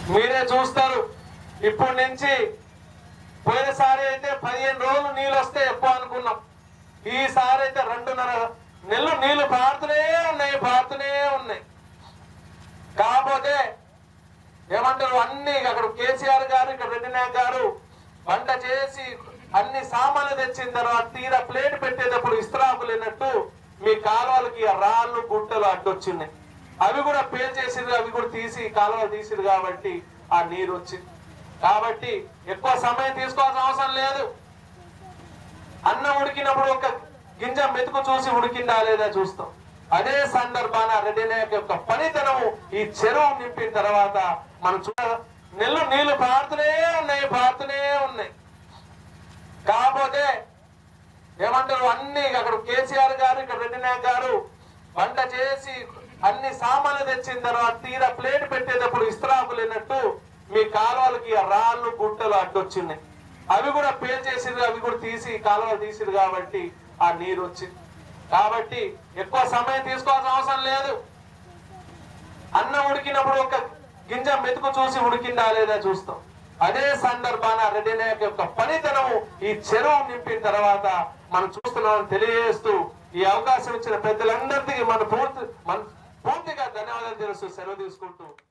మీరే చూస్తారు ఇప్పటి నుంచి పోయినసారి అయితే పదిహేను రోజులు నీళ్ళు వస్తే ఎక్కువ అనుకున్నాం ఈసారి అయితే రెండున్నర నెలలు నీళ్లు పారుతూనే ఉన్నాయి పారుతూనే ఉన్నాయి కాకపోతే ఏమంటారు అన్ని అక్కడ కేసీఆర్ గారు ఇక్కడ రెడ్డి నాయక్ గారు వంట చేసి అన్ని సామాన్లు తెచ్చిన తర్వాత తీరా ప్లేట్ పెట్టేటప్పుడు ఇస్త్రాకు లేనట్టు మీ కాలువలకి ఆ రాళ్ళు గుట్టలు అడ్డొచ్చినాయి అవి కూడా పే చేసిరు అవి కూడా తీసి కాలువలు తీసిరు కాబట్టి ఆ నీరు వచ్చింది కాబట్టి ఎక్కువ సమయం తీసుకోవాల్సిన అవసరం లేదు అన్నం ఉడికినప్పుడు ఒక గింజ మెతుకు చూసి ఉడికిందా లేదా చూస్తాం అదే సందర్భాన రెడ్డి నాయక్ యొక్క పనితనము ఈ చెరువు నింపిన తర్వాత మనం చూ నెల్లు నీళ్లు పారుతూనే ఉన్నాయి పారుతూనే ఉన్నాయి కాకపోతే ఏమంటారు అన్ని అక్కడ కేసీఆర్ గారు ఇక్కడ రెడ్డి నాయక్ గారు వంట చేసి అన్ని సామాన్లు తెచ్చిన తర్వాత తీరా ప్లేట్ పెట్టేటప్పుడు ఇస్త్రాకు లేనట్టు మీ కాలువలకి ఆ రాళ్ళు గుట్టలు అడ్డొచ్చినాయి అవి కూడా పే చేసిరు అవి కూడా తీసి కాలువలు తీసిరు కాబట్టి ఆ నీరు వచ్చింది కాబట్టి ఎక్కువ సమయం తీసుకోవాల్సిన అవసరం లేదు అన్నం ఉడికినప్పుడు ఒక గింజ మెతుకు చూసి ఉడికిందా లేదా చూస్తాం అదే సందర్భాన రెడ్డి నాయక్ యొక్క పనితనము ఈ చెరువు నింపిన తర్వాత మనం చూస్తున్నామని తెలియజేస్తూ ఈ అవకాశం ఇచ్చిన పెద్దలందరికీ మన పూర్తి మన పూర్తిగా ధన్యవాదాలు తెలుస్తూ సెలవు తీసుకుంటూ